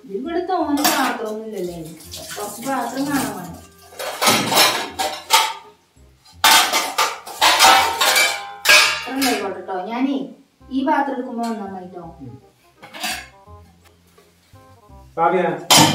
ഇവിടെ തോന്നുന്ന പാത്രമൊന്നുമില്ലല്ലേ കുറച്ച് പാത്രം കാണാൻ വേണം കേട്ടോ ഞാനേ ഈ പാത്രം എടുക്കുമ്പോ നന്നായിട്ടോ കാവ്യ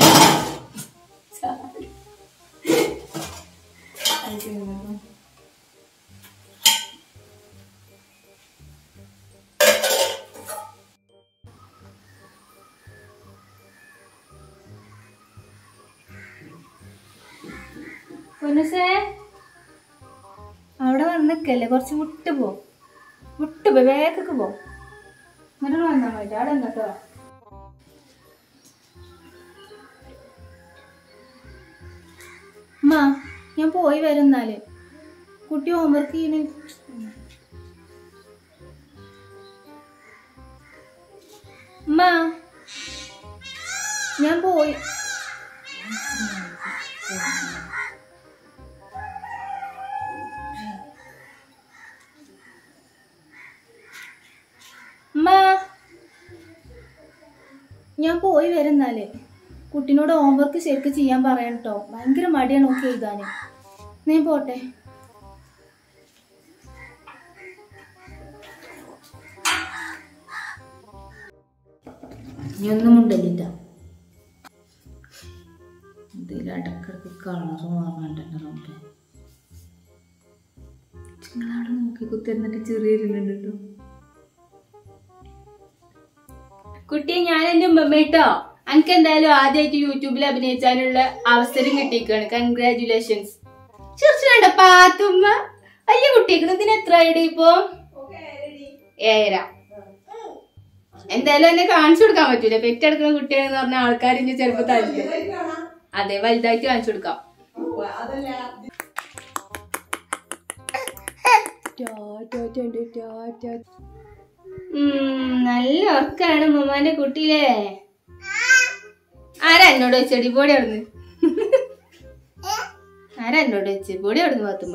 പൊന്നുസേ അവിടെ വന്ന് നിൽക്കല്ലേ കുറച്ച് വിട്ട് പോ വിട്ട് പോ വേഗക്ക് പോ എന്നിട്ട് വന്നാൽ മതി അവിടെ എന്നിട്ടോ അമ്മ ഞാൻ പോയി വരും എന്നാല് കുട്ടി ഹോംവർക്ക് ചെയ്യണേ അമ്മ ഞാൻ പോയി അമ്മ ഞാൻ പോയി വരുന്നാലേ കുട്ടീനോട് ഹോംവർക്ക് ശരിക്കും ചെയ്യാൻ പറയാൻ കേട്ടോ ഭയങ്കര മടിയാണ് ഒക്കെ എഴുതാന് നീ പോട്ടെ ഇനി ഒന്നും ഉണ്ടല്ലില്ല ഇതിൽ ഇടക്കിടക്ക് കളറ് മാറാണ്ടല്ലോ റബ്ബേ നിങ്ങളവിടെ നോക്കി കുത്തിരുന്നിട്ട് ചെറിയിരുന്നുണ്ട് കേട്ടോ കുട്ടി ഞാൻ എന്റെ ഉമ്മ കേട്ടോ എനിക്ക് എന്തായാലും ആദ്യമായിട്ട് യൂട്യൂബിൽ അഭിനയിച്ചാനുള്ള അവസരം കിട്ടിയേക്കാണ് കൺഗ്രാറ്റുലേഷൻസ് ചെറുച്ചിനുണ്ട പാത്തുമ്മ വലിയ കുട്ടിയേക്കണ് ഇതിന് എത്ര ഐഡി ഇപ്പൊ ഏഴര എന്തായാലും എന്നെ കാണിച്ചു കൊടുക്കാൻ പറ്റൂല പെറ്റെടുക്കുന്ന കുട്ടിയാണെന്ന് പറഞ്ഞ ആൾക്കാർ ഇനി ചിലപ്പോ തല്ലും അതെ വലുതായിട്ട് കാണിച്ചു കൊടുക്കാം ഉം, നല്ല ഉറക്കാണ് ഉമ്മാന്റെ കുട്ടിയിലെ ആരാ എന്നോട് വെച്ചടി പൊടി അവിടുന്ന് ആരാ എന്നോട് വെച്ച് പൊടി അവിടുന്ന് പാത്തുമ്മ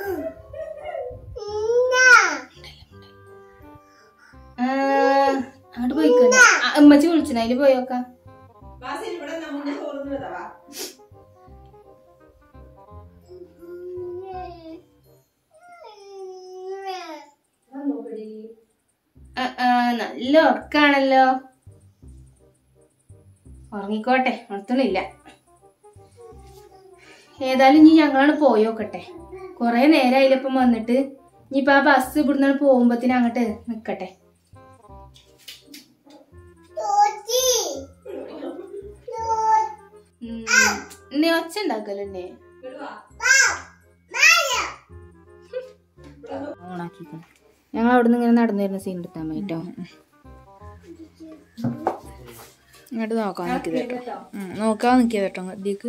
ആ, അങ്ങോട്ട് പോയിക്കോട്ടെ ഉമ്മച്ചി വിളിച്ചു അതില് പോയോക്കാം ആ, ആ, നല്ല ഉറക്കാണല്ലോ ഉറങ്ങിക്കോട്ടെ ഉണർത്തണില്ല ഏതായാലും ഇനി ഞങ്ങളാണ് പോയോക്കട്ടെ കൊറേ നേരമായില്ല ഇപ്പം വന്നിട്ട് ഇനിയിപ്പോ ആ ബസ് ഇവിടുന്ന് പോകുമ്പത്തിന് അങ്ങോട്ട് നിക്കട്ടെ ഉം. നീ ഒച്ച ഉണ്ടാക്കലുണ്ടേ ഓണാക്കിക്കണം ഞങ്ങൾ അവിടുന്ന് ഇങ്ങനെ നടന്നു വരുന്ന സീൻ എടുത്താൽ മതി കേട്ടോ ഇങ്ങോട്ട് നോക്കാൻ നിൽക്കിയത് കേട്ടോ ഉം, നോക്കാൻ നിൽക്കിയത് കേട്ടോ ഇതിക്ക്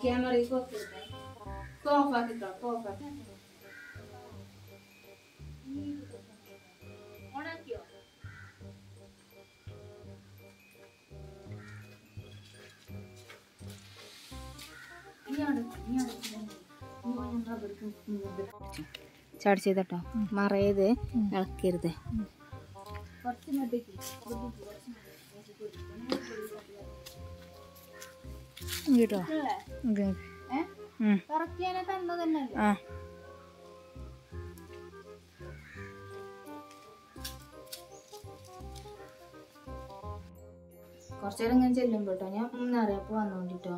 ചാടി ചെയ്തട്ടോ മറയത് ഇളക്കരുത് കേട്ടോ ഓക്കെ ഉം. ആ കുറച്ചേരം ഇങ്ങനെ ചെല്ലും കേട്ടോ ഞാൻ അറിയപ്പോ വന്നോണ്ടിട്ടോ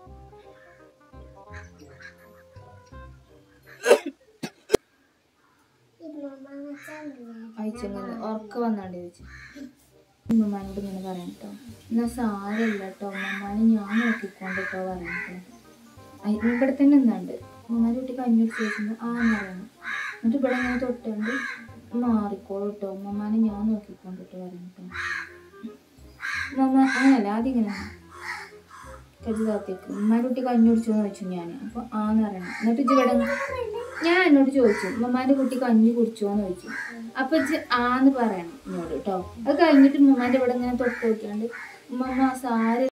അയച്ചത് ഉറക്ക വന്നാണ്ട് ചോദിച്ചു ഉമ്മമാനോട് ഇങ്ങനെ പറയാം കേട്ടോ എന്നാ സാരമില്ല കേട്ടോ ഉമ്മമാനെ ഞാൻ നോക്കിക്കൊണ്ട് കേട്ടോ പറയാം കേട്ടോ അയ് ഇവിടെ തന്നെ നിന്നാണ്ട് ഉമ്മമാരെ കുട്ടി കഞ്ഞി കുടിച്ച് ചോദിക്കുമ്പോൾ ആ എന്ന് പറയണം എന്നിട്ട് ഇവിടെ ഇങ്ങനെ തൊട്ടുകൊണ്ട് മാറിക്കോളൂ കേട്ടോ ഉമ്മമാനെ ഞാൻ നോക്കിക്കൊണ്ട് കേട്ടോ പറയാം കേട്ടോ ഉമ്മ അങ്ങനല്ല ആദ്യം ഇങ്ങനെ കരുതി താത്തേക്ക് ഉമ്മാരുടെ കുട്ടി കഞ്ഞി കുടിച്ചോന്ന് ചോദിച്ചു ഞാൻ അപ്പൊ ആന്ന് പറയണം എന്നിട്ട് ഇജ്ജ് ഇവിടെ ഞാൻ എന്നോട് ചോദിച്ചു ഉമ്മമാന്റെ കുട്ടി കഞ്ഞി കുടിച്ചോന്ന് ചോദിച്ചു അപ്പൊ ഇജ്ജ് ആന്ന് പറയണം എന്നോട് കേട്ടോ അത് കഴിഞ്ഞിട്ട് ഉമ്മമാന്റെ ഇവിടെ ഇങ്ങനെ തൊട്ട് നോക്കിയാണ്ട് ഉമ്മമ്മ സാര